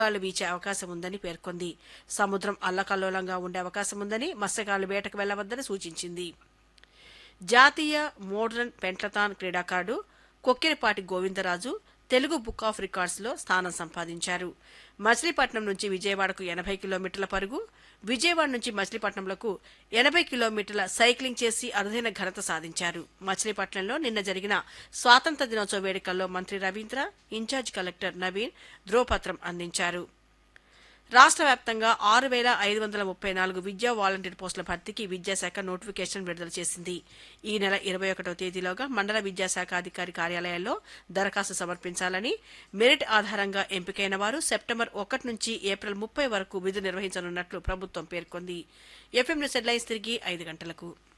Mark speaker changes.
Speaker 1: గాలు వీచే అవకాశం ఉందని పేర్కొంది సముద్రం అల్లకల్లోలంగా ఉండే అవకాశం ఉందని మత్స్యకారులు వేటకు వెళ్లవద్దని సూచించింది జాతీయ మోడ్రన్ పెంట్లథాన్ క్రీడాకారుడు కొక్కిరిపాటి గోవిందరాజు తెలుగు బుక్ ఆఫ్ రికార్డ్స్లో స్థానం సంపాదించారు మచిలీపట్నం నుంచి విజయవాడకు ఎనభై కిలోమీటర్ల పరుగు విజయవాడ నుంచి మచిలీపట్నంలకు ఎనభై కిలోమీటర్ల సైక్లింగ్ చేసి అరుదైన ఘనత సాధించారు మచిలీపట్నంలో నిన్న జరిగిన స్వాతంత్ర దినోత్సవ వేడుకల్లో మంత్రి రవీంద్ర ఇన్ఛార్జ్ కలెక్టర్ నవీన్ ధ్రువపత్రం అందించారు రాష్ట్ర వ్యాప్తంగా ఆరు వేల ఐదు వందల ముప్పై నాలుగు విద్యా వాలంటీర్ పోస్టుల భర్తీకి విద్యాశాఖ నోటిఫికేషన్ విడుదల చేసింది ఈ నెల ఇరవై ఒకటో తేదీలోగా మండల విద్యాశాఖ అధికారి కార్యాలయాల్లో దరఖాస్తు సమర్పించాలని మెరిట్ ఆధారంగా ఎంపికైన వారు సెప్టెంబర్ ఒకటి నుంచి ఏప్రిల్ ముప్పై వరకు విధులు నిర్వహించనున్నట్లు ప్రభుత్వం పేర్కొంది ఎఫ్ఎం న్యూస్ హెడ్లైన్స్ తిరిగి ఐదు గంటలకు